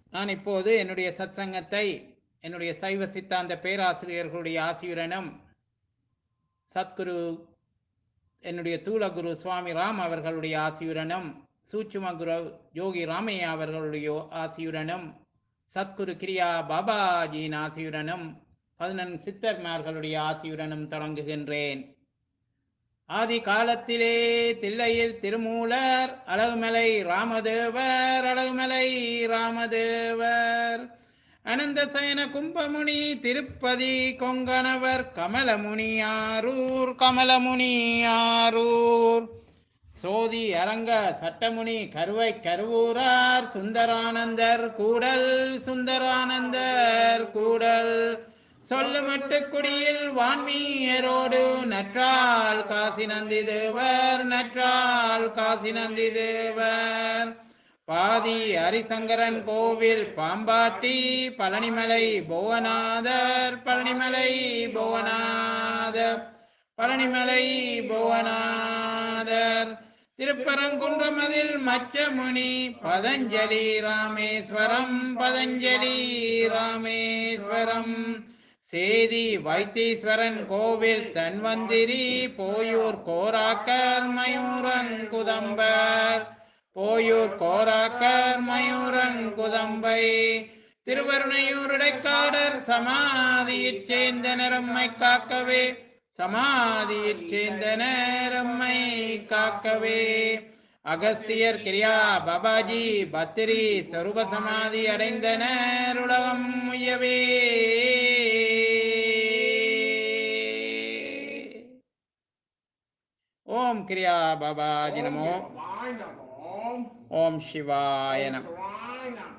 நான் இப்போது என்னுடைய சத்சங்கத்தை என்னுடைய சைவ சித்தாந்த பேராசிரியர்களுடைய ஆசியுடனும் சத்குரு என்னுடைய தூளகுரு சுவாமி ராம் அவர்களுடைய ஆசியுடனும் சூட்சும குரு யோகி ராமையா அவர்களுடைய ஆசியுடனும் சத்குரு கிரியா பாபாஜியின் ஆசியுடனும் பதினெண் சித்தர்மார்களுடைய ஆசியுடனும் தொடங்குகின்றேன் ஆதி காலத்திலே தில்லையில் திருமூலர் அழகுமலை ராமதேவர் அழகுமலை ராமதேவர் அனந்த சயன கும்பமுனி திருப்பதி கொங்கணவர் கமலமுனியாரூர் கமலமுனியாரூர் சோதி அரங்க சட்டமுனி கருவை கருவூரார் சுந்தரானந்தர் கூடல் சுந்தரானந்தர் கூடல் சொல்லுமட்டு குடியில் வான்மீயரோடு நற்றால் காசி நந்தி தேவர் நற்றால் காசி நந்தி தேவர் பாதி ஹரிசங்கரன் கோவில் பாம்பாட்டி பழனிமலை புவனாதர் பழனிமலை புவனாதர் பழனிமலை புவனாதர் திருப்பரங்குன்றமதில் மச்சமுனி பதஞ்சலி ராமேஸ்வரம் பதஞ்சலி ராமேஸ்வரம் சேதி வைத்தீஸ்வரன் கோவில் தன்வந்திரி போயூர் கோராக்கர் மயூரங்குதம்பர் போயூர் கோராக்கர் மயூரங்குதம்பை திருவருணையூர் இடைக்காடர் சமாதியிற் சேர்ந்த நிறம்மை காக்கவே சமாதியிற் சேர்ந்த நேரம்மை காக்கவே அகஸ்தியர் கிரியா பாபாஜி பத்திரி சொருப சமாதி அடைந்தனர் உலகம் உயவே ஓம் கிரியா பாபாஜி நமோ வாய் நமோ ஓம் சிவாய நம சிவாய நம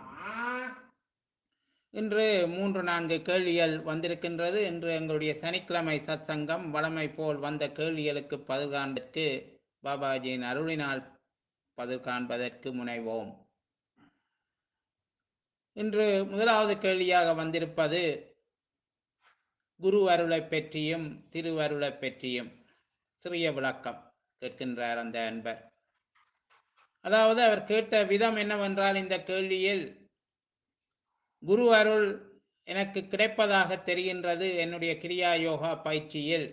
இன்று மூன்று நான்கு கேள்விகள் வந்திருக்கின்றது இன்று எங்களுடைய சனிக்கிழமை சத்சங்கம் வழமை போல் வந்த கேள்விகளுக்கு பதில் காண்பதற்கு பாபாஜியின் அருளினால் பதில் காண்பதற்கு முனைவோம் இன்று முதலாவது கேள்வியாக வந்திருப்பது குரு அருளை பற்றியும் திருவருளை பற்றியும் சிறிய விளக்கம் கேட்கின்றார் அந்த அன்பர் அதாவது அவர் கேட்ட விதம் என்னவென்றால் இந்த கேள்வியில் குரு அருள் எனக்கு கிடைப்பதாக தெரிகின்றது என்னுடைய கிரியா யோகா பயிற்சியில்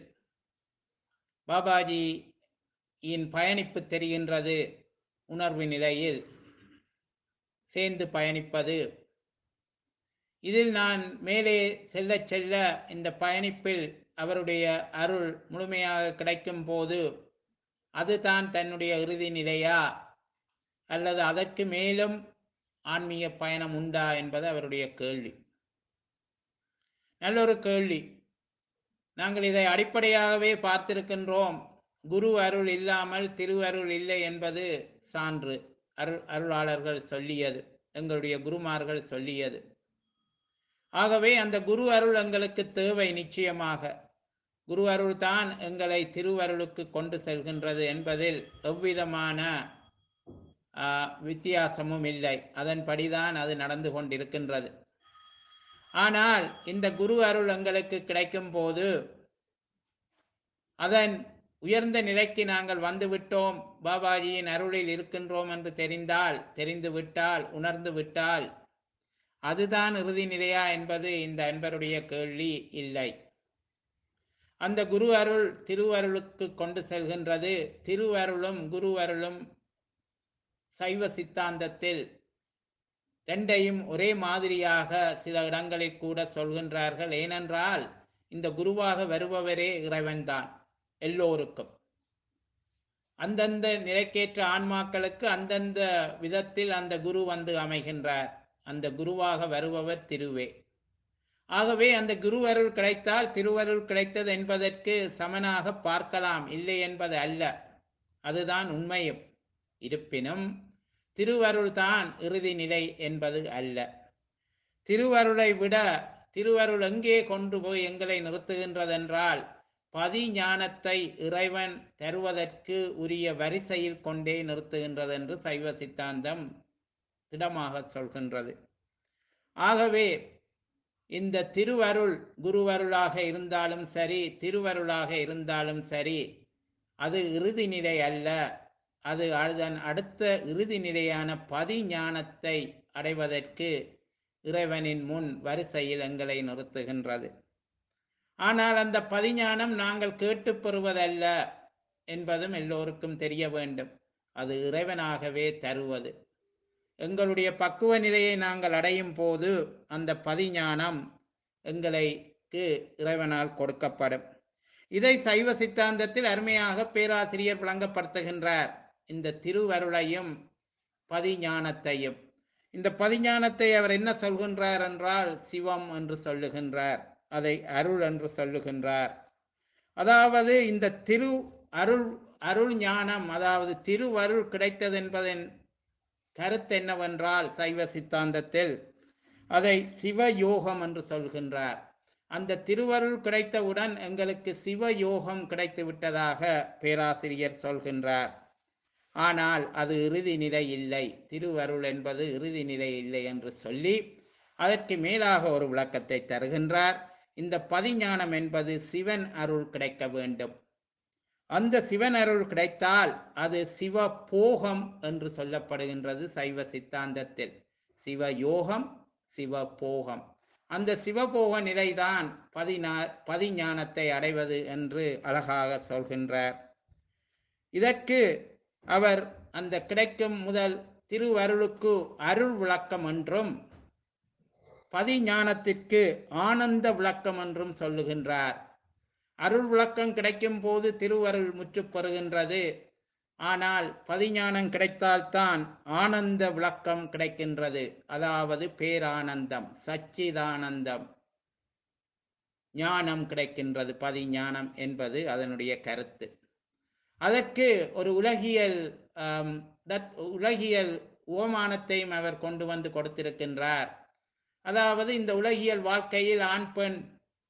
பாபாஜியின் பயணிப்பு தெரிகின்றது உணர்வு நிலையில் சேர்ந்து பயணிப்பது இதில் நான் மேலே செல்ல செல்ல இந்த பயணிப்பில் அவருடைய அருள் முழுமையாக கிடைக்கும் போது அதுதான் தன்னுடைய இறுதி நிலையா அல்லது அதற்கு மேலும் ஆன்மீக பயணம் உண்டா என்பது அவருடைய கேள்வி நல்லொரு கேள்வி நாங்கள் இதை அடிப்படையாகவே பார்த்திருக்கின்றோம் குரு அருள் இல்லாமல் திருவருள் இல்லை என்பது சான்று அருள் அருளாளர்கள் சொல்லியது எங்களுடைய குருமார்கள் சொல்லியது ஆகவே அந்த குரு அருள் எங்களுக்கு தேவை நிச்சயமாக குரு அருள் தான் எங்களை திருவருளுக்கு கொண்டு செல்கின்றது என்பதில் எவ்விதமான ஆஹ், வித்தியாசமும் இல்லை அதன்படிதான் அது நடந்து கொண்டிருக்கின்றது ஆனால் இந்த குரு அருள் எங்களுக்கு கிடைக்கும் போது அதன் உயர்ந்த நிலைக்கு நாங்கள் வந்துவிட்டோம் பாபாஜியின் அருளில் இருக்கின்றோம் என்று தெரிந்தால் தெரிந்து விட்டால் உணர்ந்து விட்டால் அதுதான் இறுதி நிலையா என்பது இந்த அன்பருடைய கேள்வி இல்லை அந்த குரு அருள் திருவருளுக்கு கொண்டு செல்கின்றது திருவருளும் குரு அருளும் சைவ சித்தாந்தத்தில் ரெண்டையும் ஒரே மாதிரியாக சில இடங்களில் கூட சொல்கின்றார்கள் ஏனென்றால் இந்த குருவாக வருபவரே இறைவன்தான் எல்லோருக்கும் அந்தந்த நிலைக்கேற்ற ஆன்மாக்களுக்கு அந்தந்த விதத்தில் அந்த குரு வந்து அமைகின்றார் அந்த குருவாக வருபவர் திருவே ஆகவே அந்த குரு அருள் கிடைத்தால் திருவருள் கிடைத்தது என்பதற்கு சமனாக பார்க்கலாம் இல்லை என்பது அல்ல அதுதான் உண்மையும் இருப்பினும் திருவருள் தான் இறுதி நிலை என்பது அல்ல திருவருளை விட திருவருள் எங்கே கொண்டு போய் எங்களை நிறுத்துகின்றதென்றால் பதி ஞானத்தை இறைவன் தருவதற்கு உரிய வரிசையில் கொண்டே நிறுத்துகின்றது என்று சைவ சித்தாந்தம் திடமாக சொல்கின்றது ஆகவே இந்த திருவருள் குருவருளாக இருந்தாலும் சரி திருவருளாக இருந்தாலும் சரி அது இறுதி நிலை அல்ல அது அதன் அடுத்த இறுதி நிலையான பதி ஞானத்தை அடைவதற்கு இறைவனின் முன் வரிசையில் எங்களை நிறுத்துகின்றது ஆனால் அந்த பதிஞானம் நாங்கள் கேட்டுப் பெறுவதல்ல என்பதும் எல்லோருக்கும் தெரிய வேண்டும் அது இறைவனாகவே தருவது எங்களுடைய பக்குவ நிலையை நாங்கள் அடையும் போது அந்த பதிஞானம் எங்களுக்கு இறைவனால் கொடுக்கப்படும் இதை சைவ சித்தாந்தத்தில் அருமையாக பேராசிரியர் விளங்கப்படுத்துகின்றார் இந்த திருவருளையும் பதிஞானத்தையும் இந்த பதிஞானத்தை அவர் என்ன சொல்கின்றார் என்றால் சிவம் என்று சொல்லுகின்றார் அதை அருள் என்று சொல்லுகின்றார் அதாவது இந்த திரு அருள் அருள் ஞானம் அதாவது திருவருள் கிடைத்தது என்பதன் கருத்து என்னவென்றால் சைவ சித்தாந்தத்தில் அதை சிவயோகம் என்று சொல்கின்றார் அந்த திருவருள் கிடைத்தவுடன் எங்களுக்கு சிவயோகம் கிடைத்து விட்டதாக பேராசிரியர் சொல்கின்றார் ஆனால் அது இறுதி நிலை இல்லை திருவருள் என்பது இறுதி நிலை இல்லை என்று சொல்லி அதற்கு மேலாக ஒரு விளக்கத்தை தருகின்றார் இந்த பதிஞானம் என்பது சிவன் அருள் கிடைக்க வேண்டும் அந்த சிவன் அருள் கிடைத்தால் அது சிவ போகம் என்று சொல்லப்படுகின்றது சைவ சித்தாந்தத்தில் சிவ யோகம் சிவ போகம் அந்த சிவபோக நிலைதான் பதினா பதிஞானத்தை அடைவது என்று அழகாக சொல்கின்றார் இதற்கு அவர் அந்த கிடைக்கும் முதல் திருவருளுக்கு அருள் விளக்கம் என்றும் பதிஞானத்திற்கு ஆனந்த விளக்கம் என்றும் சொல்லுகின்றார் அருள் விளக்கம் கிடைக்கும் போது திருவருள் முற்றுப் பெறுகின்றது ஆனால் பதிஞானம் கிடைத்தால்தான் ஆனந்த விளக்கம் கிடைக்கின்றது அதாவது பேரானந்தம் சச்சிதானந்தம் ஞானம் கிடைக்கின்றது பதிஞானம் என்பது அதனுடைய கருத்து அதற்கு ஒரு உலகியல் ஆம், தத்- உலகியல் உவமானத்தையும் அவர் கொண்டு வந்து கொடுத்திருக்கின்றார் அதாவது இந்த உலகியல் வாழ்க்கையில் ஆண் பெண்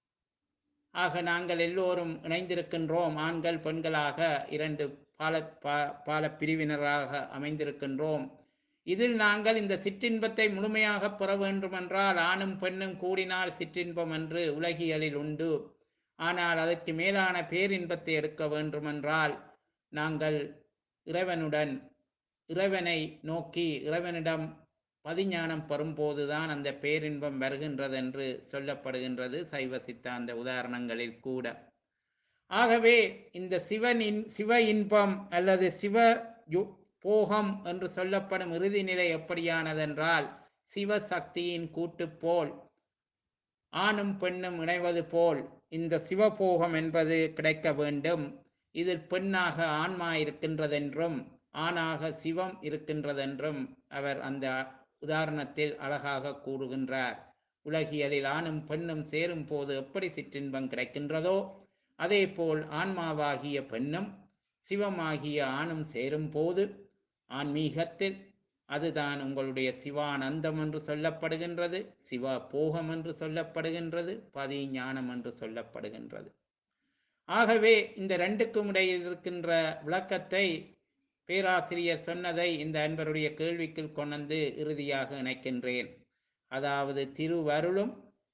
ஆக நாங்கள் எல்லோரும் இணைந்திருக்கின்றோம் ஆண்கள் பெண்களாக இரண்டு பால பா- பால பிரிவினராக அமைந்திருக்கின்றோம் இதில் நாங்கள் இந்த சிற்றின்பத்தை முழுமையாக பெற வேண்டுமென்றால் ஆணும் பெண்ணும் கூடினால் சிற்றின்பம் என்று உலகியலில் உண்டு ஆனால் அதற்கு மேலான பேரின்பத்தை எடுக்க வேண்டுமென்றால் நாங்கள் இறைவனுடன் இறைவனை நோக்கி இறைவனிடம் பதிஞானம் பெறும்போதுதான் அந்த பேரின்பம் வருகின்றது என்று சொல்லப்படுகின்றது சைவ சித்தாந்த உதாரணங்களில் கூட ஆகவே இந்த சிவனின் சிவ இன்பம் அல்லது சிவ யு- போகம் என்று சொல்லப்படும் இறுதி நிலை எப்படியானதென்றால் சிவசக்தியின் கூட்டு போல் ஆணும் பெண்ணும் இணைவது போல் இந்த சிவபோகம் என்பது கிடைக்க வேண்டும் இதில் பெண்ணாக ஆன்மா இருக்கின்றதென்றும் ஆணாக சிவம் இருக்கின்றதென்றும் அவர் அந்த உதாரணத்தில் அழகாக கூறுகின்றார் உலகியலில் ஆணும் பெண்ணும் சேரும் போது எப்படி சிற்றின்பம் கிடைக்கின்றதோ அதேபோல் ஆன்மாவாகிய பெண்ணும் சிவமாகிய ஆணும் சேரும் போது ஆன்மீகத்தில் அதுதான் உங்களுடைய சிவானந்தம் என்று சொல்லப்படுகின்றது சிவ போகம் என்று சொல்லப்படுகின்றது பதி ஞானம் என்று சொல்லப்படுகின்றது ஆகவே இந்த ரெண்டுக்கும் இடையில் இருக்கின்ற விளக்கத்தை பேராசிரியர் சொன்னதை இந்த அன்பருடைய கேள்விக்குள் கொண்டு இறுதியாக இணைக்கின்றேன் அதாவது திருவருளும்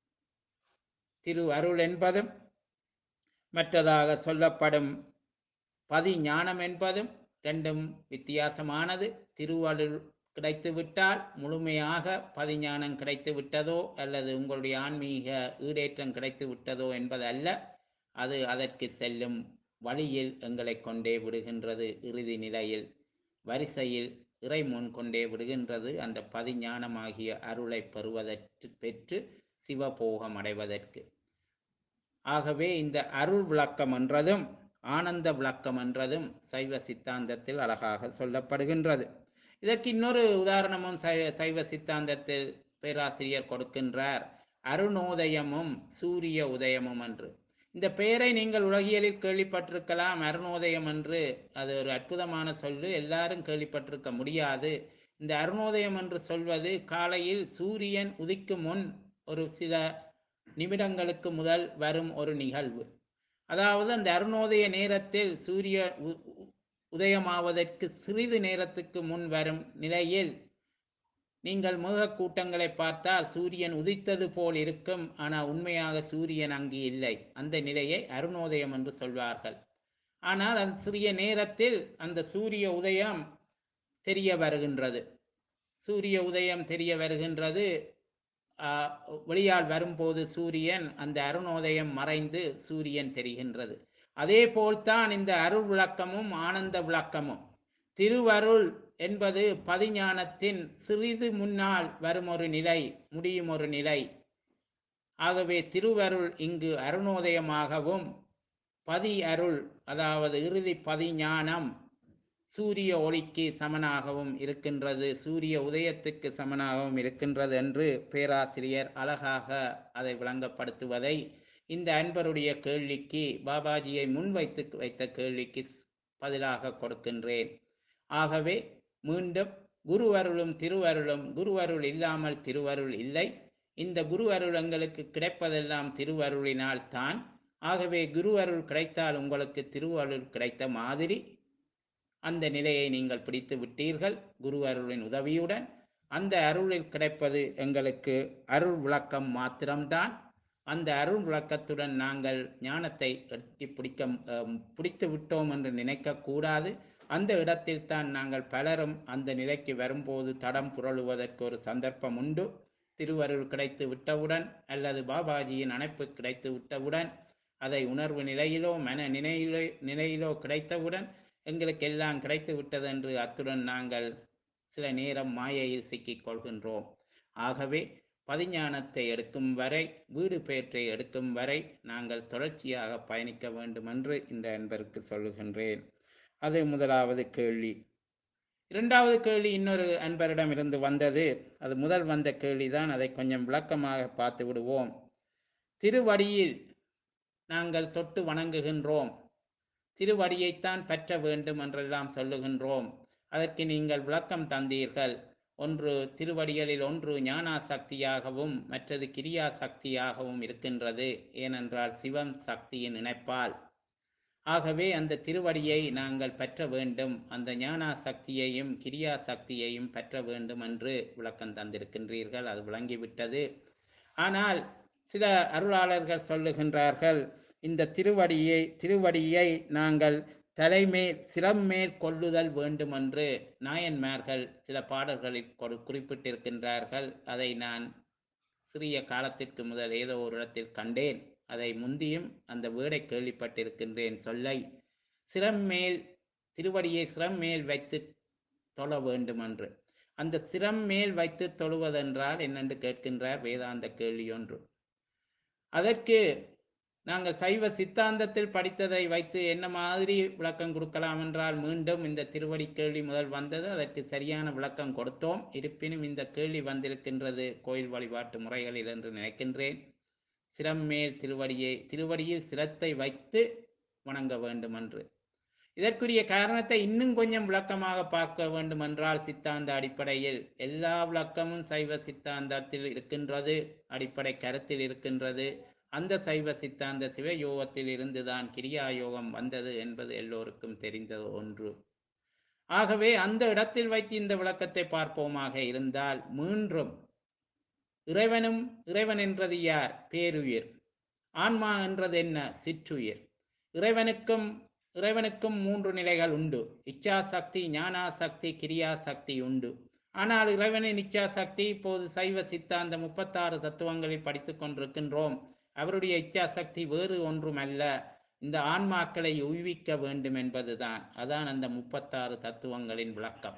திருவருள் என்பதும் மற்றதாக சொல்லப்படும் பதி ஞானம் என்பதும் ரெண்டும் வித்தியாசமானது திருவருள் கிடைத்துவிட்டால் முழுமையாக பதிஞானம் கிடைத்து விட்டதோ அல்லது உங்களுடைய ஆன்மீக ஈடேற்றம் கிடைத்து விட்டதோ என்பது அல்ல அது அதற்கு செல்லும் வழியில் எங்களை கொண்டே விடுகின்றது இறுதி நிலையில் வரிசையில் இறை முன் கொண்டே விடுகின்றது அந்த பதிஞானமாகிய அருளை பெறுவதற்கு பெற்று சிவபோகம் அடைவதற்கு ஆகவே இந்த அருள் விளக்கம் என்றதும் ஆனந்த விளக்கம் என்றதும் சைவ சித்தாந்தத்தில் அழகாக சொல்லப்படுகின்றது இதற்கு இன்னொரு உதாரணமும் சைவ சைவ சித்தாந்தத்தில் பேராசிரியர் கொடுக்கின்றார் அருணோதயமும் சூரிய உதயமும் என்று இந்த பெயரை நீங்கள் உலகியலில் கேள்விப்பட்டிருக்கலாம் அருணோதயம் என்று அது ஒரு அற்புதமான சொல்லு எல்லாரும் கேள்விப்பட்டிருக்க முடியாது இந்த அருணோதயம் என்று சொல்வது காலையில் சூரியன் உதிக்கும் முன் ஒரு சில நிமிடங்களுக்கு முதல் வரும் ஒரு நிகழ்வு அதாவது அந்த அருணோதய நேரத்தில் சூரிய உ- உ- உதயமாவதற்கு சிறிது நேரத்துக்கு முன் வரும் நிலையில் நீங்கள் மேகக் கூட்டங்களை பார்த்தால் சூரியன் உதித்தது போல் இருக்கும் ஆனால் உண்மையாக சூரியன் அங்கு இல்லை அந்த நிலையை அருணோதயம் என்று சொல்வார்கள் ஆனால் அந்த சிறிய நேரத்தில் அந்த சூரிய உதயம் தெரிய வருகின்றது சூரிய உதயம் தெரிய வருகின்றது ஆஹ், வெளியால் வரும்போது சூரியன் அந்த அருணோதயம் மறைந்து சூரியன் தெரிகின்றது அதே போல்தான் இந்த அருள் விளக்கமும் ஆனந்த விளக்கமும் திருவருள் என்பது பதிஞானத்தின் சிறிது முன்னால் வரும் ஒரு நிலை முடியும் ஒரு நிலை ஆகவே திருவருள் இங்கு அருணோதயமாகவும் பதி அருள் அதாவது இறுதி பதிஞானம் சூரிய ஒளிக்கு சமனாகவும் இருக்கின்றது சூரிய உதயத்துக்கு சமனாகவும் இருக்கின்றது என்று பேராசிரியர் அழகாக அதை விளங்கப்படுத்துவதை இந்த அன்பருடைய கேள்விக்கு பாபாஜியை முன்வைத்து வைத்த கேள்விக்கு ஸ்- பதிலாக கொடுக்கின்றேன் ஆகவே மீண்டும் குருவருளும் திருவருளும் குருவருள் இல்லாமல் திருவருள் இல்லை இந்த குருவருள் எங்களுக்கு கிடைப்பதெல்லாம் திருவருளினால் தான் ஆகவே குருவருள் கிடைத்தால் உங்களுக்கு திருவருள் கிடைத்த மாதிரி அந்த நிலையை நீங்கள் பிடித்து விட்டீர்கள் குரு அருளின் உதவியுடன் அந்த அருளில் கிடைப்பது எங்களுக்கு அருள் விளக்கம் மாத்திரம்தான் அந்த அருள் விளக்கத்துடன் நாங்கள் ஞானத்தை எட்டி பிடிக்க அம், பிடித்து விட்டோம் என்று நினைக்கக்கூடாது அந்த இடத்தில் தான் நாங்கள் பலரும் அந்த நிலைக்கு வரும்போது தடம் புரளுவதற்கு ஒரு சந்தர்ப்பம் உண்டு திருவருள் கிடைத்து விட்டவுடன் அல்லது பாபாஜியின் அணைப்பு கிடைத்து விட்டவுடன் அதை உணர்வு நிலையிலோ மன நிலையிலோ நிலையிலோ கிடைத்தவுடன் எங்களுக்கு எல்லாம் கிடைத்து விட்டது என்று அத்துடன் நாங்கள் சில நேரம் மாயையில் சிக்கிக் கொள்கின்றோம் ஆகவே பதிஞானத்தை எடுக்கும் வரை வீடு பெயற்றை எடுக்கும் வரை நாங்கள் தொடர்ச்சியாக பயணிக்க வேண்டும் என்று இந்த அன்பருக்கு சொல்லுகின்றேன் அது முதலாவது கேள்வி இரண்டாவது கேள்வி இன்னொரு அன்பரிடம் இருந்து வந்தது அது முதல் வந்த கேள்விதான் அதை கொஞ்சம் விளக்கமாக பார்த்து விடுவோம் திருவடியில் நாங்கள் தொட்டு வணங்குகின்றோம் திருவடியைத்தான் பற்ற வேண்டும் என்றெல்லாம் சொல்லுகின்றோம் அதற்கு நீங்கள் விளக்கம் தந்தீர்கள் ஒன்று திருவடிகளில் ஒன்று ஞானா சக்தியாகவும் மற்றது கிரியா சக்தியாகவும் இருக்கின்றது ஏனென்றால் சிவம் சக்தியின் இணைப்பால் ஆகவே அந்த திருவடியை நாங்கள் பெற்ற வேண்டும் அந்த ஞானா சக்தியையும் கிரியா சக்தியையும் பெற்ற வேண்டும் என்று விளக்கம் தந்திருக்கின்றீர்கள் அது விளங்கிவிட்டது ஆனால் சில அருளாளர்கள் சொல்லுகின்றார்கள் இந்த திருவடியை திருவடியை நாங்கள் தலைமேல் சிரம்மேல் கொள்ளுதல் வேண்டும் என்று நாயன்மார்கள் சில பாடல்களில் கொடு- குறிப்பிட்டிருக்கின்றார்கள் அதை நான் சிறிய காலத்திற்கு முதல் ஏதோ ஒரு இடத்தில் கண்டேன் அதை முந்தியும் அந்த வீடை கேள்விப்பட்டிருக்கின்றேன் சொல்லை சிரம்மேல் திருவடியை சிரம்மேல் வைத்து தொழ வேண்டும் என்று அந்த சிரம் மேல் வைத்து தொழுவதென்றால் என்னென்று கேட்கின்றார் வேதாந்த கேள்வி ஒன்று அதற்கு நாங்கள் சைவ சித்தாந்தத்தில் படித்ததை வைத்து என்ன மாதிரி விளக்கம் கொடுக்கலாம் என்றால் மீண்டும் இந்த திருவடி கேள்வி முதல் வந்தது அதற்கு சரியான விளக்கம் கொடுத்தோம் இருப்பினும் இந்த கேள்வி வந்திருக்கின்றது கோயில் வழிபாட்டு முறைகளில் என்று நினைக்கின்றேன் சிரம் மேல் திருவடியை திருவடியில் சிரத்தை வைத்து வணங்க வேண்டும் என்று இதற்குரிய காரணத்தை இன்னும் கொஞ்சம் விளக்கமாக பார்க்க வேண்டும் என்றால் சித்தாந்த அடிப்படையில் எல்லா விளக்கமும் சைவ சித்தாந்தத்தில் இருக்கின்றது அடிப்படை கருத்தில் இருக்கின்றது அந்த சைவ சித்தாந்த சிவயோகத்தில் இருந்துதான் கிரியா யோகம் வந்தது என்பது எல்லோருக்கும் தெரிந்த ஒன்று ஆகவே அந்த இடத்தில் வைத்து இந்த விளக்கத்தை பார்ப்போமாக இருந்தால் மீண்டும் இறைவனும் இறைவன் என்றது யார் பேருயிர் ஆன்மா என்றது என்ன சிற்றுயிர் இறைவனுக்கும் இறைவனுக்கும் மூன்று நிலைகள் உண்டு இச்சா சக்தி ஞானா சக்தி கிரியா சக்தி உண்டு ஆனால் இறைவனின் இச்சா சக்தி இப்போது சைவ சித்தாந்த முப்பத்தாறு தத்துவங்களில் படித்துக் கொண்டிருக்கின்றோம் அவருடைய இச்சா சக்தி வேறு ஒன்றுமல்ல இந்த ஆன்மாக்களை உய்விக்க வேண்டும் என்பதுதான் அதான் அந்த முப்பத்தாறு தத்துவங்களின் விளக்கம்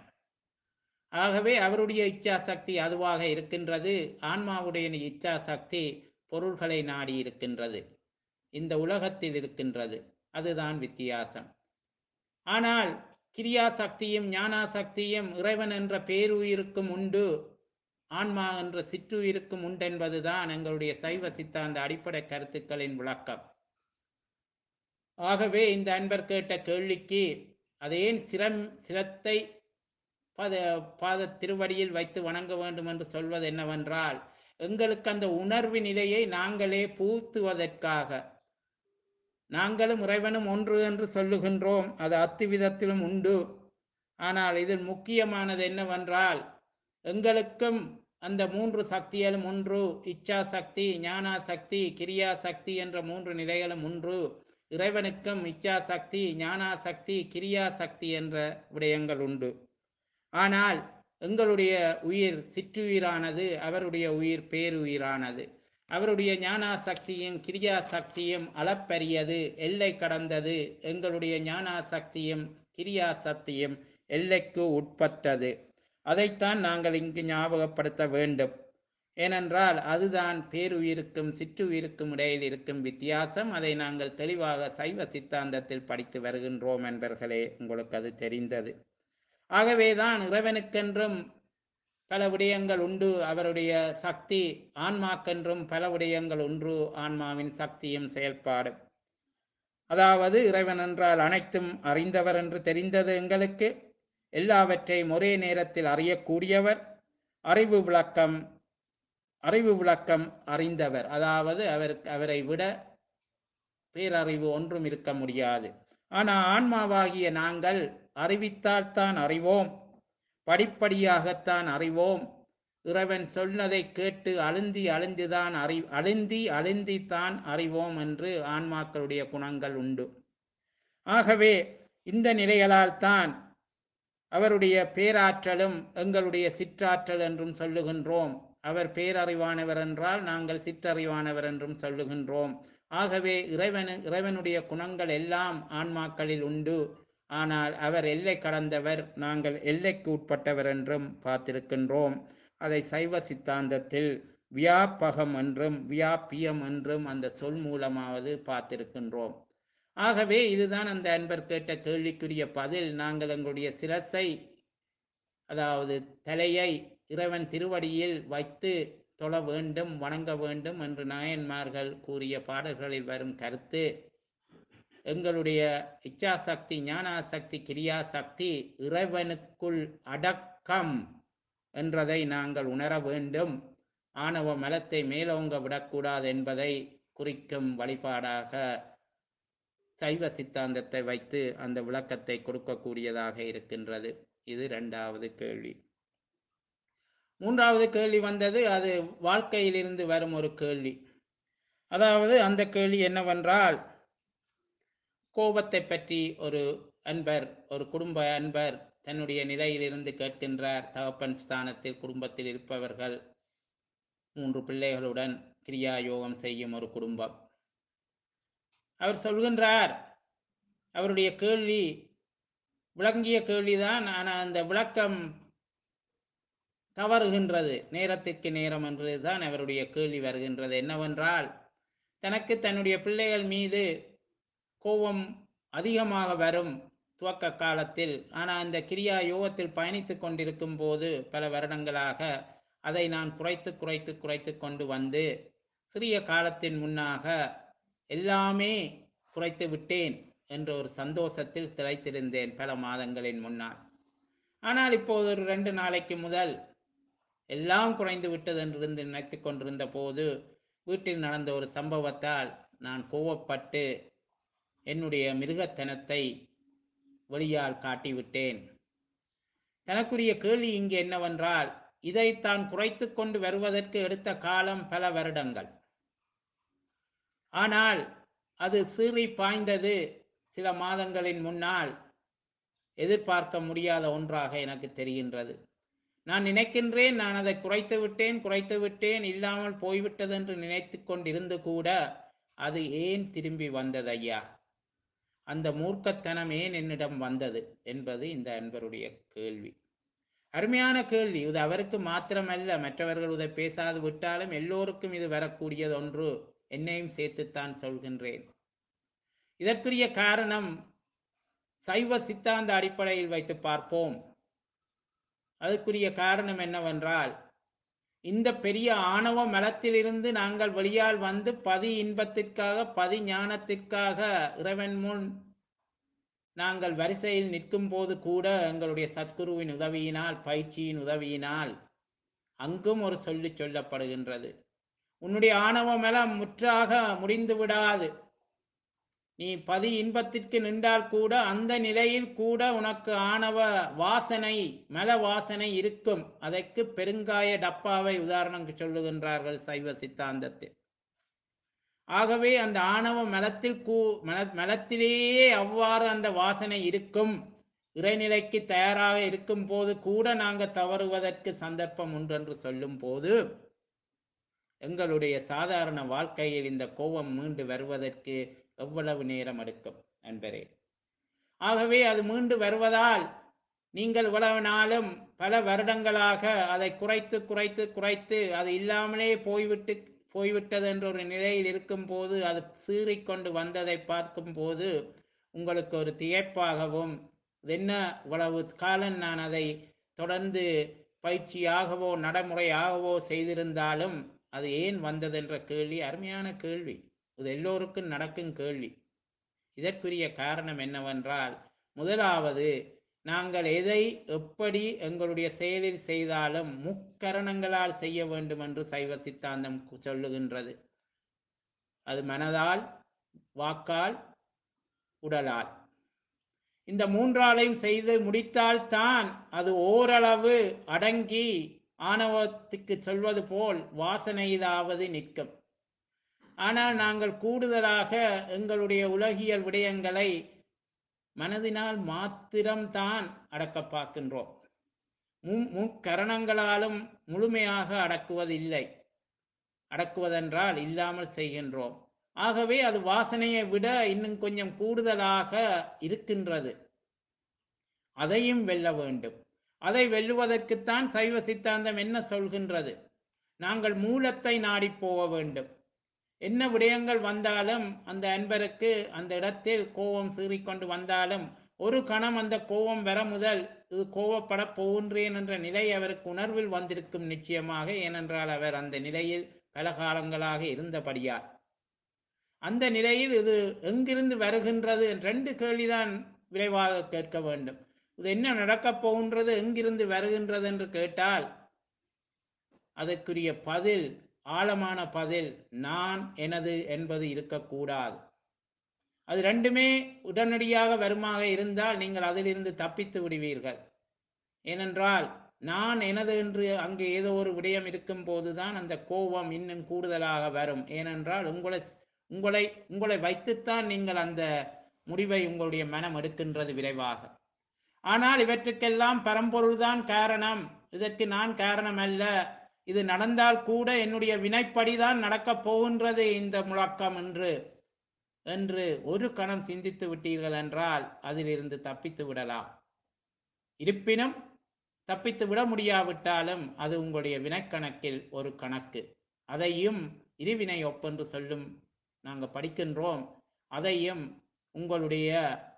ஆகவே அவருடைய இச்சா சக்தி அதுவாக இருக்கின்றது ஆன்மாவுடைய இச்சா சக்தி பொருள்களை நாடி இருக்கின்றது இந்த உலகத்தில் இருக்கின்றது அதுதான் வித்தியாசம் ஆனால் கிரியா சக்தியும் ஞானா சக்தியும் இறைவன் என்ற பேருயிருக்கும் உண்டு ஆன்மா என்ற சிற்றுயிருக்கும் உண்டென்பதுதான் எங்களுடைய சைவ சித்தாந்த அடிப்படை கருத்துக்களின் விளக்கம் ஆகவே இந்த அன்பர் கேட்ட கேள்விக்கு அதேன் சிரம் சிரத்தை பாத பாத திருவடியில் வைத்து வணங்க வேண்டும் என்று சொல்வது என்னவென்றால் எங்களுக்கு அந்த உணர்வு நிலையை நாங்களே பூத்துவதற்காக நாங்களும் இறைவனும் ஒன்று என்று சொல்லுகின்றோம் அது அத்துவிதத்திலும் உண்டு ஆனால் இதில் முக்கியமானது என்னவென்றால் எங்களுக்கும் அந்த மூன்று சக்திகளும் ஒன்று இச்சா சக்தி ஞானா சக்தி கிரியா சக்தி என்ற மூன்று நிலைகளும் ஒன்று இறைவனுக்கும் இச்சா சக்தி ஞானா சக்தி கிரியா சக்தி என்ற விடயங்கள் உண்டு ஆனால் எங்களுடைய உயிர் சிற்றுயிரானது அவருடைய உயிர் பேருயிரானது அவருடைய ஞானா சக்தியும் கிரியா சக்தியும் அளப்பரியது எல்லை கடந்தது எங்களுடைய ஞானா சக்தியும் கிரியா சக்தியும் எல்லைக்கு உட்பட்டது அதைத்தான் நாங்கள் இங்கு ஞாபகப்படுத்த வேண்டும் ஏனென்றால் அதுதான் பேருயிருக்கும் சிற்றுயிருக்கும் இடையில் இருக்கும் வித்தியாசம் அதை நாங்கள் தெளிவாக சைவ சித்தாந்தத்தில் படித்து வருகின்றோம் என்பர்களே உங்களுக்கு அது தெரிந்தது ஆகவேதான் இறைவனுக்கென்றும் பல விடயங்கள் உண்டு அவருடைய சக்தி ஆன்மாக்கென்றும் பல விடயங்கள் ஒன்று ஆன்மாவின் சக்தியும் செயல்பாடு அதாவது இறைவன் என்றால் அனைத்தும் அறிந்தவர் என்று தெரிந்தது எங்களுக்கு எல்லாவற்றையும் ஒரே நேரத்தில் அறியக்கூடியவர் அறிவு விளக்கம் அறிவு விளக்கம் அறிந்தவர் அதாவது அவர் அவரை விட பேரறிவு ஒன்றும் இருக்க முடியாது ஆனால் ஆன்மாவாகிய நாங்கள் அறிவித்தால்தான் அறிவோம் படிப்படியாகத்தான் அறிவோம் இறைவன் சொன்னதை கேட்டு அழுந்தி அழுந்திதான் அறி அழுந்தி அழுந்தித்தான் அறிவோம் என்று ஆன்மாக்களுடைய குணங்கள் உண்டு ஆகவே இந்த நிலைகளால் தான் அவருடைய பேராற்றலும் எங்களுடைய சிற்றாற்றல் என்றும் சொல்லுகின்றோம் அவர் பேரறிவானவர் என்றால் நாங்கள் சிற்றறிவானவர் என்றும் சொல்லுகின்றோம் ஆகவே இறைவன் இறைவனுடைய குணங்கள் எல்லாம் ஆன்மாக்களில் உண்டு ஆனால் அவர் எல்லை கடந்தவர் நாங்கள் எல்லைக்கு உட்பட்டவர் என்றும் பார்த்திருக்கின்றோம் அதை சைவ சித்தாந்தத்தில் வியாபகம் என்றும் வியாபியம் என்றும் அந்த சொல் மூலமாவது பார்த்திருக்கின்றோம் ஆகவே இதுதான் அந்த அன்பர் கேட்ட கேள்விக்குரிய பதில் நாங்கள் எங்களுடைய சிரசை அதாவது தலையை இறைவன் திருவடியில் வைத்து தொழ வேண்டும் வணங்க வேண்டும் என்று நாயன்மார்கள் கூறிய பாடல்களில் வரும் கருத்து எங்களுடைய இச்சாசக்தி ஞானாசக்தி கிரியாசக்தி இறைவனுக்குள் அடக்கம் என்றதை நாங்கள் உணர வேண்டும் ஆணவ மலத்தை மேலோங்க விடக்கூடாது என்பதை குறிக்கும் வழிபாடாக சைவ சித்தாந்தத்தை வைத்து அந்த விளக்கத்தை கொடுக்கக்கூடியதாக இருக்கின்றது இது இரண்டாவது கேள்வி மூன்றாவது கேள்வி வந்தது அது வாழ்க்கையிலிருந்து வரும் ஒரு கேள்வி அதாவது அந்த கேள்வி என்னவென்றால் கோபத்தை பற்றி ஒரு அன்பர் ஒரு குடும்ப அன்பர் தன்னுடைய நிலையிலிருந்து கேட்கின்றார் தகப்பன் ஸ்தானத்தில் குடும்பத்தில் இருப்பவர்கள் மூன்று பிள்ளைகளுடன் கிரியா யோகம் செய்யும் ஒரு குடும்பம் அவர் சொல்கின்றார் அவருடைய கேள்வி விளங்கிய கேள்விதான் ஆனால் அந்த விளக்கம் தவறுகின்றது நேரத்திற்கு நேரம் என்று தான் அவருடைய கேள்வி வருகின்றது என்னவென்றால் தனக்கு தன்னுடைய பிள்ளைகள் மீது கோபம் அதிகமாக வரும் துவக்க காலத்தில் ஆனால் அந்த கிரியா யோகத்தில் பயணித்து கொண்டிருக்கும் போது பல வருடங்களாக அதை நான் குறைத்து குறைத்து குறைத்து கொண்டு வந்து சிறிய காலத்தின் முன்னாக எல்லாமே குறைத்து விட்டேன் என்ற ஒரு சந்தோஷத்தில் திளைத்திருந்தேன் பல மாதங்களின் முன்னால் ஆனால் இப்போது ஒரு ரெண்டு நாளைக்கு முதல் எல்லாம் குறைந்து விட்டது என்றிருந்து நினைத்து கொண்டிருந்த போது வீட்டில் நடந்த ஒரு சம்பவத்தால் நான் கோவப்பட்டு என்னுடைய மிருகத்தனத்தை வெளியால் காட்டிவிட்டேன் தனக்குரிய கேள்வி இங்கு என்னவென்றால் இதை தான் குறைத்து கொண்டு வருவதற்கு எடுத்த காலம் பல வருடங்கள் ஆனால் அது சீறி பாய்ந்தது சில மாதங்களின் முன்னால் எதிர்பார்க்க முடியாத ஒன்றாக எனக்கு தெரிகின்றது நான் நினைக்கின்றேன் நான் அதை குறைத்து விட்டேன் குறைத்து விட்டேன் இல்லாமல் போய்விட்டது என்று நினைத்து கொண்டிருந்து கூட அது ஏன் திரும்பி வந்தது ஐயா அந்த மூர்க்கத்தனம் ஏன் என்னிடம் வந்தது என்பது இந்த அன்பருடைய கேள்வி அருமையான கேள்வி இது அவருக்கு மாத்திரமல்ல மற்றவர்கள் இதை பேசாது விட்டாலும் எல்லோருக்கும் இது வரக்கூடியது ஒன்று என்னையும் சேர்த்துத்தான் சொல்கின்றேன் இதற்குரிய காரணம் சைவ சித்தாந்த அடிப்படையில் வைத்து பார்ப்போம் அதுக்குரிய காரணம் என்னவென்றால் இந்த பெரிய ஆணவ மலத்திலிருந்து நாங்கள் வெளியால் வந்து பதி இன்பத்திற்காக பதி ஞானத்திற்காக இறைவன் முன் நாங்கள் வரிசையில் நிற்கும் போது கூட எங்களுடைய சத்குருவின் உதவியினால் பயிற்சியின் உதவியினால் அங்கும் ஒரு சொல்லி சொல்லப்படுகின்றது உன்னுடைய ஆணவ மலம் முற்றாக முடிந்து விடாது நீ பதி இன்பத்திற்கு நின்றால் கூட அந்த நிலையில் கூட உனக்கு ஆணவ வாசனை மல வாசனை இருக்கும் அதற்கு பெருங்காய டப்பாவை உதாரணம் சொல்லுகின்றார்கள் சைவ சித்தாந்தத்தில் ஆகவே அந்த ஆணவ மலத்தில் கூ மல மலத்திலேயே அவ்வாறு அந்த வாசனை இருக்கும் இறைநிலைக்கு தயாராக இருக்கும் போது கூட நாங்கள் தவறுவதற்கு சந்தர்ப்பம் உண்டு என்று சொல்லும் போது எங்களுடைய சாதாரண வாழ்க்கையில் இந்த கோபம் மீண்டு வருவதற்கு எவ்வளவு நேரம் எடுக்கும் என்பரே ஆகவே அது மீண்டு வருவதால் நீங்கள் இவ்வளவு நாளும் பல வருடங்களாக அதை குறைத்து குறைத்து குறைத்து அது இல்லாமலே போய்விட்டு போய்விட்டது என்ற ஒரு நிலையில் இருக்கும் போது அது சீறிக்கொண்டு வந்ததை பார்க்கும் போது உங்களுக்கு ஒரு திகைப்பாகவும் இது என்ன இவ்வளவு காலம் நான் அதை தொடர்ந்து பயிற்சியாகவோ நடைமுறையாகவோ செய்திருந்தாலும் அது ஏன் வந்தது என்ற கேள்வி அருமையான கேள்வி இது எல்லோருக்கும் நடக்கும் கேள்வி இதற்குரிய காரணம் என்னவென்றால் முதலாவது நாங்கள் எதை எப்படி எங்களுடைய செயலில் செய்தாலும் முக்கரணங்களால் செய்ய வேண்டும் என்று சைவ சித்தாந்தம் கு- சொல்லுகின்றது அது மனதால் வாக்கால் உடலால் இந்த மூன்றாலையும் செய்து முடித்தால்தான் அது ஓரளவு அடங்கி ஆணவத்துக்கு சொல்வது போல் வாசனையிலாவது நிற்கும் ஆனால் நாங்கள் கூடுதலாக எங்களுடைய உலகியல் விடயங்களை மனதினால் மாத்திரம்தான் அடக்க பார்க்கின்றோம் மு- முக்கரணங்களாலும் முழுமையாக அடக்குவதில்லை அடக்குவதென்றால் இல்லாமல் செய்கின்றோம் ஆகவே அது வாசனையை விட இன்னும் கொஞ்சம் கூடுதலாக இருக்கின்றது அதையும் வெல்ல வேண்டும் அதை வெல்லுவதற்குத்தான் சைவ சித்தாந்தம் என்ன சொல்கின்றது நாங்கள் மூலத்தை நாடி போக வேண்டும் என்ன விடயங்கள் வந்தாலும் அந்த அன்பருக்கு அந்த இடத்தில் கோபம் சீறிக்கொண்டு வந்தாலும் ஒரு கணம் அந்த கோபம் வர முதல் இது கோபப்பட போகின்றேன் என்ற நிலை அவருக்கு உணர்வில் வந்திருக்கும் நிச்சயமாக ஏனென்றால் அவர் அந்த நிலையில் பல காலங்களாக இருந்தபடியால் அந்த நிலையில் இது எங்கிருந்து வருகின்றது ரெண்டு கேள்விதான் விரைவாக கேட்க வேண்டும் இது என்ன நடக்கப் போகின்றது எங்கிருந்து வருகின்றது என்று கேட்டால் அதற்குரிய பதில் ஆழமான பதில் நான் எனது என்பது இருக்கக்கூடாது அது ரெண்டுமே உடனடியாக வருமாக இருந்தால் நீங்கள் அதிலிருந்து தப்பித்து விடுவீர்கள் ஏனென்றால் நான் எனது என்று அங்கு ஏதோ ஒரு விடயம் இருக்கும் போதுதான் அந்த கோபம் இன்னும் கூடுதலாக வரும் ஏனென்றால் உங்களை உங்களை உங்களை வைத்துத்தான் நீங்கள் அந்த முடிவை உங்களுடைய மனம் எடுக்கின்றது விரைவாக ஆனால் இவற்றுக்கெல்லாம் பரம்பொருள்தான் காரணம் இதற்கு நான் காரணம் அல்ல இது நடந்தால் கூட என்னுடைய வினைப்படிதான் நடக்கப் போகின்றது இந்த முழக்கம் என்று என்று ஒரு கணம் சிந்தித்து விட்டீர்கள் என்றால் அதிலிருந்து தப்பித்து விடலாம் இருப்பினும் தப்பித்து விட முடியாவிட்டாலும் அது உங்களுடைய வினைக்கணக்கில் ஒரு கணக்கு அதையும் இருவினை ஒப்பென்று சொல்லும் நாங்கள் படிக்கின்றோம் அதையும் உங்களுடைய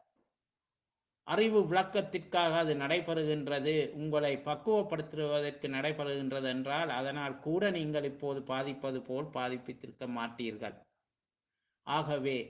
அறிவு விளக்கத்திற்காக அது நடைபெறுகின்றது உங்களை பக்குவப்படுத்துவதற்கு நடைபெறுகின்றது என்றால் அதனால் கூட நீங்கள் இப்போது பாதிப்பது போல் பாதிப்பித்திருக்க மாட்டீர்கள் ஆகவே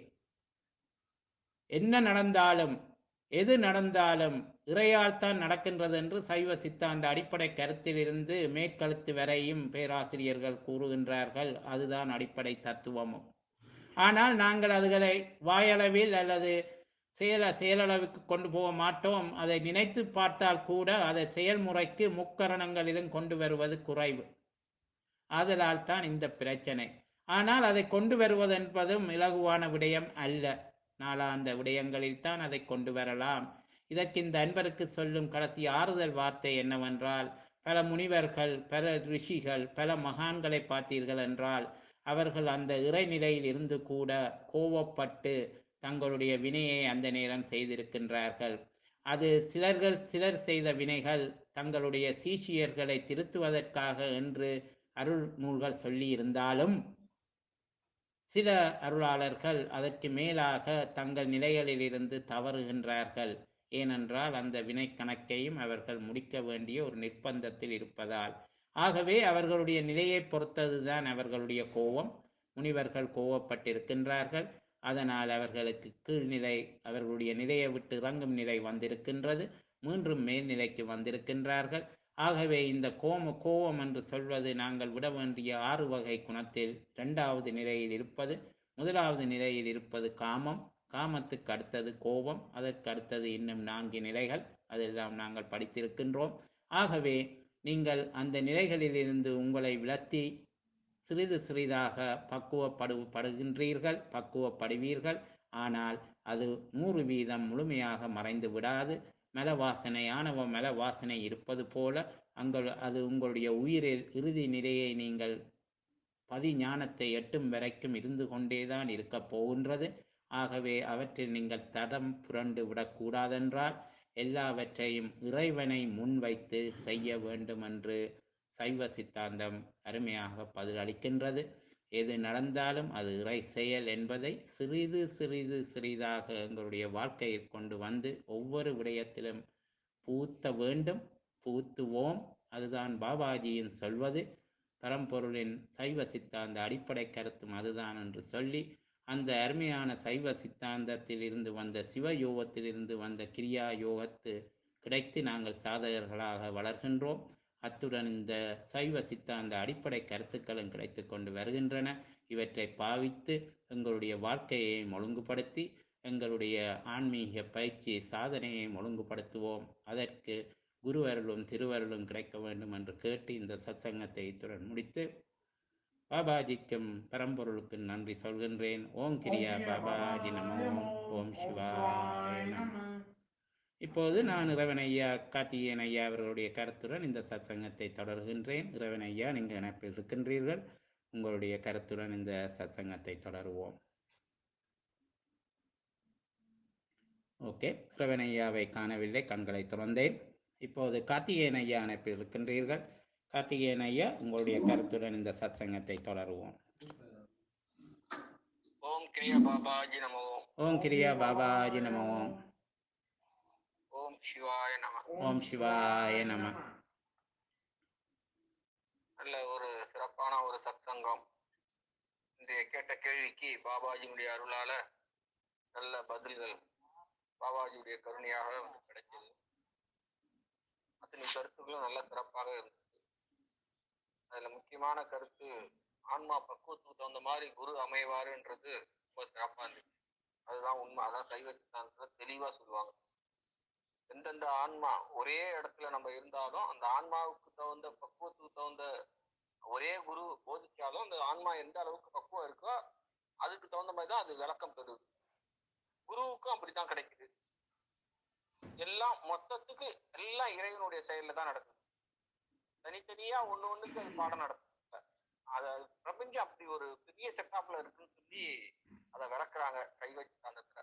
என்ன நடந்தாலும் எது நடந்தாலும் இறையால் தான் நடக்கின்றது என்று சைவ சித்தாந்த அடிப்படை கருத்திலிருந்து மேற்கழுத்து வரையும் பேராசிரியர்கள் கூறுகின்றார்கள் அதுதான் அடிப்படை தத்துவமும் ஆனால் நாங்கள் அதுகளை வாயளவில் அல்லது செயல செயலளவுக்கு கொண்டு போக மாட்டோம் அதை நினைத்து பார்த்தால் கூட அதை செயல்முறைக்கு முக்கரணங்களிலும் கொண்டு வருவது குறைவு ஆதலால் தான் இந்த பிரச்சனை ஆனால் அதை கொண்டு வருவது என்பதும் இலகுவான விடயம் அல்ல நாளாந்த விடயங்களில் தான் அதை கொண்டு வரலாம் இதற்கு இந்த அன்பருக்கு சொல்லும் கடைசி ஆறுதல் வார்த்தை என்னவென்றால் பல முனிவர்கள் பல ரிஷிகள் பல மகான்களை பார்த்தீர்கள் என்றால் அவர்கள் அந்த இறைநிலையில் இருந்து கூட கோவப்பட்டு தங்களுடைய வினையை அந்த நேரம் செய்திருக்கின்றார்கள் அது சிலர்கள் சிலர் செய்த வினைகள் தங்களுடைய சீஷியர்களை திருத்துவதற்காக என்று அருள் நூல்கள் சொல்லியிருந்தாலும் சில அருளாளர்கள் அதற்கு மேலாக தங்கள் நிலைகளிலிருந்து தவறுகின்றார்கள் ஏனென்றால் அந்த வினை கணக்கையும் அவர்கள் முடிக்க வேண்டிய ஒரு நிர்பந்தத்தில் இருப்பதால் ஆகவே அவர்களுடைய நிலையை பொறுத்ததுதான் அவர்களுடைய கோபம் முனிவர்கள் கோவப்பட்டிருக்கின்றார்கள் அதனால் அவர்களுக்கு கீழ்நிலை அவர்களுடைய நிலையை விட்டு இறங்கும் நிலை வந்திருக்கின்றது மீண்டும் மேல்நிலைக்கு வந்திருக்கின்றார்கள் ஆகவே இந்த கோம கோபம் என்று சொல்வது நாங்கள் விட வேண்டிய ஆறு வகை குணத்தில் இரண்டாவது நிலையில் இருப்பது முதலாவது நிலையில் இருப்பது காமம் காமத்துக்கு அடுத்தது கோபம் அதற்கு அடுத்தது இன்னும் நான்கு நிலைகள் அதெல்லாம் நாங்கள் படித்திருக்கின்றோம் ஆகவே நீங்கள் அந்த நிலைகளிலிருந்து உங்களை விலத்தி சிறிது சிறிதாக பக்குவப்படு படுகின்றீர்கள் பக்குவப்படுவீர்கள் ஆனால் அது நூறு வீதம் முழுமையாக மறைந்து விடாது மல வாசனை ஆணவ மல வாசனை இருப்பது போல அங்கள் அது உங்களுடைய உயிரில் இறுதி நிலையை நீங்கள் பதிஞானத்தை எட்டும் வரைக்கும் இருந்து கொண்டேதான் இருக்கப் போகின்றது ஆகவே அவற்றில் நீங்கள் தடம் புரண்டு விடக்கூடாதென்றால் எல்லாவற்றையும் இறைவனை முன்வைத்து செய்ய வேண்டும் என்று சைவ சித்தாந்தம் அருமையாக பதிலளிக்கின்றது எது நடந்தாலும் அது இறை செயல் என்பதை சிறிது சிறிது சிறிதாக எங்களுடைய வாழ்க்கையில் கொண்டு வந்து ஒவ்வொரு விடயத்திலும் பூத்த வேண்டும் பூத்துவோம் அதுதான் பாபாஜியின் சொல்வது பரம்பொருளின் சைவ சித்தாந்த அடிப்படை கருத்தும் அதுதான் என்று சொல்லி அந்த அருமையான சைவ சித்தாந்தத்தில் இருந்து வந்த சிவ யோகத்திலிருந்து வந்த கிரியா யோகத்து கிடைத்து நாங்கள் சாதகர்களாக வளர்கின்றோம் அத்துடன் இந்த சைவ சித்தாந்த அடிப்படை கருத்துக்களும் கிடைத்து கொண்டு வருகின்றன இவற்றை பாவித்து எங்களுடைய வாழ்க்கையை ஒழுங்குபடுத்தி எங்களுடைய ஆன்மீக பயிற்சி சாதனையை ஒழுங்குபடுத்துவோம் அதற்கு குருவருளும் திருவருளும் கிடைக்க வேண்டும் என்று கேட்டு இந்த சத்சங்கத்தை இத்துடன் முடித்து பாபாஜிக்கும் பரம்பொருளுக்கும் நன்றி சொல்கின்றேன் ஓம் கிரியா பாபாஜி நமோ ஓம் சிவாய நம இப்போது நான் இறைவன் ஐயா கார்த்திகேயன் ஐயா அவர்களுடைய கருத்துடன் இந்த சத்சங்கத்தை தொடர்கின்றேன் இறைவன் ஐயா நீங்கள் இணைப்பில் இருக்கின்றீர்கள் உங்களுடைய கருத்துடன் இந்த சத்சங்கத்தை தொடருவோம் ஓகே இறைவன் ஐயாவை காணவில்லை கண்களை திறந்தேன் இப்போது கார்த்திகேயன் ஐயா இணைப்பில் இருக்கின்றீர்கள் கார்த்திகேயன் ஐயா உங்களுடைய கருத்துடன் இந்த சத்சங்கத்தை தொடருவோம் ஓம் கிரியா பாபாஜி நமோ ஓம் கிரியா பாபாஜி நமோ ஓம் சிவாய நம ஓம் சிவாய நம நல்ல ஒரு சிறப்பான ஒரு சத்சங்கம் இன்றைய கேட்ட கேள்விக்கு பாபாஜியுடைய அருளால நல்ல பதில்கள் பாபாஜியுடைய கருணையாக வந்து கிடைச்சது அத்தனை கருத்துக்களும் நல்ல சிறப்பாக இருந்தது அதுல முக்கியமான கருத்து ஆன்மா பக்குவத்துக்கு தகுந்த மாதிரி குரு அமைவாருன்றது ரொம்ப சிறப்பா இருந்துச்சு அதுதான் உண்மை அதான் சைவ சித்தாந்தத்துல தெளிவா சொல்லுவாங்க எந்தெந்த ஆன்மா ஒரே இடத்துல நம்ம இருந்தாலும் அந்த ஆன்மாவுக்கு தகுந்த பக்குவத்துக்கு தகுந்த ஒரே குரு போதிச்சாலும் அந்த ஆன்மா எந்த அளவுக்கு பக்குவம் இருக்கோ அதுக்கு தகுந்த மாதிரி தான் அது விளக்கம் பெறுது குருவுக்கும் அப்படித்தான் கிடைக்குது எல்லாம் மொத்தத்துக்கு எல்லாம் இறைவனுடைய செயல்ல தான் நடக்குது தனித்தனியா ஒண்ணு ஒண்ணுக்கு அது பாடம் நடத்தும் அத பிரபஞ்சம் அப்படி ஒரு பெரிய செட்டப்ல இருக்குன்னு சொல்லி அதை விளக்குறாங்க சைவ சித்தாந்தத்துல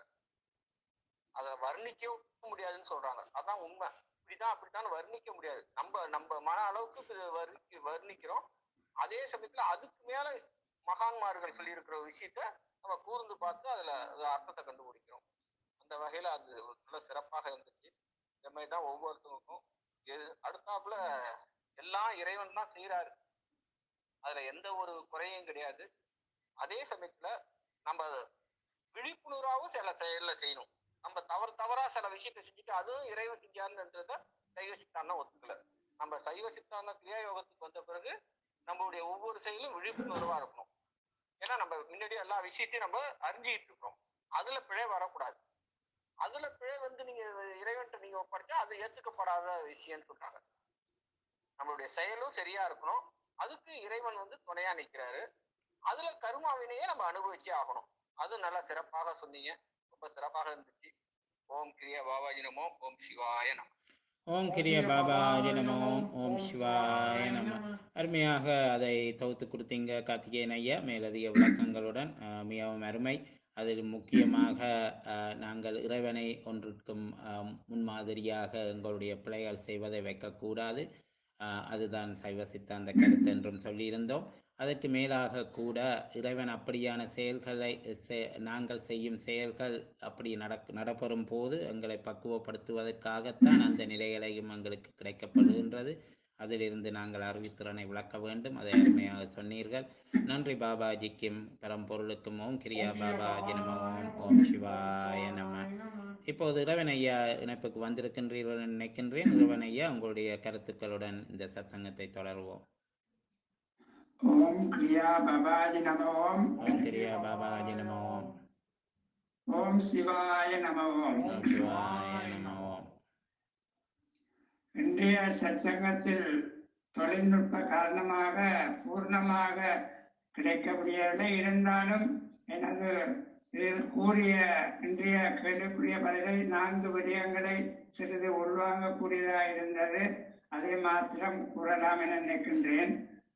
அதை வர்ணிக்கவும் முடியாதுன்னு சொல்றாங்க அதான் உண்மை இப்படிதான் அப்படித்தான் வர்ணிக்க முடியாது நம்ம நம்ம மன அளவுக்கு இது வர்ணிக்க வர்ணிக்கிறோம் அதே சமயத்துல அதுக்கு மேல மகான்மார்கள் சொல்லியிருக்கிற ஒரு விஷயத்த நம்ம கூர்ந்து பார்த்து அதுல அது அர்த்தத்தை கண்டுபிடிக்கிறோம் அந்த வகையில அது ஒரு நல்ல சிறப்பாக இருந்துச்சு இந்த மாதிரி தான் ஒவ்வொருத்தருக்கும் எது அடுத்தாப்புல எல்லாம் இறைவன் தான் செய்யறாரு அதுல எந்த ஒரு குறையும் கிடையாது அதே சமயத்துல நம்ம விழிப்புணர்வாகவும் சில செயல்ல செய்யணும் நம்ம தவறு தவறா சில விஷயத்த செஞ்சுட்டு அதுவும் இறைவன் செஞ்சாருன்றத சைவ சித்தாந்தம் ஒத்துக்கல நம்ம சைவ சித்தாந்தம் கிரியா யோகத்துக்கு வந்த பிறகு நம்மளுடைய ஒவ்வொரு செயலும் விழிப்புணர்வா இருக்கணும் ஏன்னா நம்ம முன்னாடியே எல்லா விஷயத்தையும் நம்ம அறிஞ்சிக்கிட்டு இருக்கிறோம் அதுல பிழை வரக்கூடாது அதுல பிழை வந்து நீங்க இறைவன்ட்ட நீங்க ஒப்படைச்சா அது ஏத்துக்கப்படாத விஷயம்னு சொல்றாங்க நம்மளுடைய செயலும் சரியா இருக்கணும் அதுக்கு இறைவன் வந்து துணையா நிக்கிறாரு அதுல கருமாவினையே நம்ம அனுபவிச்சே ஆகணும் அது நல்லா சிறப்பாக சொன்னீங்க ரொம்ப சிறப்பாக இருந்துச்சு ஓம் கிரியா பாபாஜி நமோ ஓம் சிவாய நம ஓம் கிரிய பாபாஜி நமோ ஓம் சிவாய நம அருமையாக அதை தொகுத்து கொடுத்தீங்க கார்த்திகேயன் ஐயா மேலதிக விளக்கங்களுடன் அஹ், மிகவும் அருமை அதில் முக்கியமாக அஹ், நாங்கள் இறைவனை ஒன்றிற்கும் அஹ், முன்மாதிரியாக எங்களுடைய பிள்ளைகள் செய்வதை வைக்கக்கூடாது அஹ், அதுதான் சைவ சித்தாந்த கருத்து என்றும் சொல்லியிருந்தோம் அதற்கு மேலாக கூட இறைவன் அப்படியான செயல்களை செ- நாங்கள் செய்யும் செயல்கள் அப்படி நடக் நடைபெறும் போது எங்களை பக்குவப்படுத்துவதற்காகத்தான் அந்த நிலைகளையும் எங்களுக்கு கிடைக்கப்படுகின்றது அதிலிருந்து நாங்கள் அறிவித்திறனை விளக்க வேண்டும் அதை அருமையாக சொன்னீர்கள் நன்றி பாபாஜிக்கும் பரம்பொருளுக்கும் ஓம் கிரியா பாபாஜி நம ஓம் ஓம் சிவாய நம இப்போது இறைவன் ஐயா இணைப்புக்கு வந்திருக்கின்றீர்கள் என்று நினைக்கின்றேன் இறைவன் ஐயா உங்களுடைய கருத்துக்களுடன் இந்த சத்சங்கத்தை தொடருவோம் ஓம் கிரியா பாபாஜி நம ஓம் ஓம் கிரியா பாபாஜி நம ஓம் ஓம் சிவாய நம ஓம் ஓம் சிவாய நம ஓம் இன்றைய சத்சங்கத்தில் தொழில்நுட்ப காரணமாக பூர்ணமாக கிடைக்க முடியவில்லை இருந்தாலும் எனது இதில் கூறிய இன்றைய கேள்விக்குரிய பதிலை நான்கு விடயங்களை சிறிது உள்வாங்கக்கூடியதாக இருந்தது அதை மாத்திரம் கூறலாம் என நினைக்கின்றேன்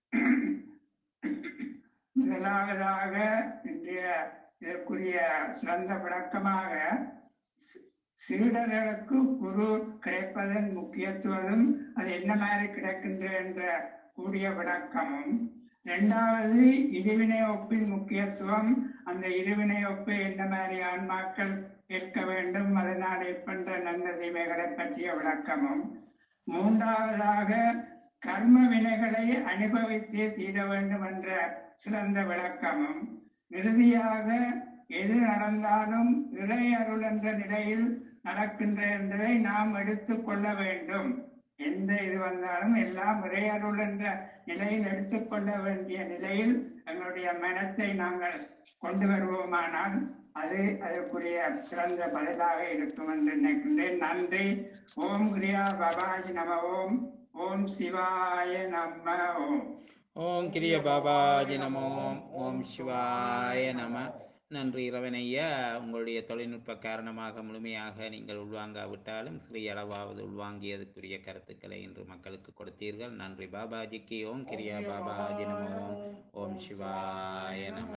முதலாவதாக இன்றைய இதற்குரிய சிறந்த விளக்கமாக சி- சீடர்களுக்கு குரு கிடைப்பதன் முக்கியத்துவமும் அது என்ன மாதிரி கிடைக்கின்ற என்ற கூடிய விளக்கமும் இரண்டாவது இருவினை ஒப்பின் முக்கியத்துவம் அந்த இருவினை ஒப்பை என்ன மாதிரி ஆன்மாக்கள் ஏற்க வேண்டும் அதனால் ஏற்பட்ட நன்மை தீமைகளை பற்றிய விளக்கமும் மூன்றாவதாக கர்ம வினைகளை அனுபவித்தே தீர வேண்டும் என்ற சிறந்த விளக்கமும் இறுதியாக எது நடந்தாலும் இறை அருள் என்ற நிலையில் நடக்கின்ற என்பதை நாம் எடுத்துக் கொள்ள வேண்டும் எந்த இது வந்தாலும் எல்லாம் இறை அருள் என்ற நிலையில் எடுத்துக்கொள்ள வேண்டிய நிலையில் எங்களுடைய மனத்தை நாங்கள் கொண்டு வருவோமானால் அது அதற்குரிய சிறந்த பதிலாக இருக்கும் என்று நினைக்கின்றேன் நன்றி ஓம் கிரியா பபாஜி நம ஓம் ஓம் சிவாய நம ஓம் ஓம் கிரிய பாபாஜி நமோ ஓம் சிவாய நம நன்றி இரவனையா உங்களுடைய தொழில்நுட்ப காரணமாக முழுமையாக நீங்கள் உள்வாங்காவிட்டாலும் சிறிய அளவாவது உள்வாங்கியதுக்குரிய கருத்துக்களை இன்று மக்களுக்கு கொடுத்தீர்கள் நன்றி பாபாஜிக்கு ஓம் கிரியா பாபாஜி நமோ ஓம் சிவாய நம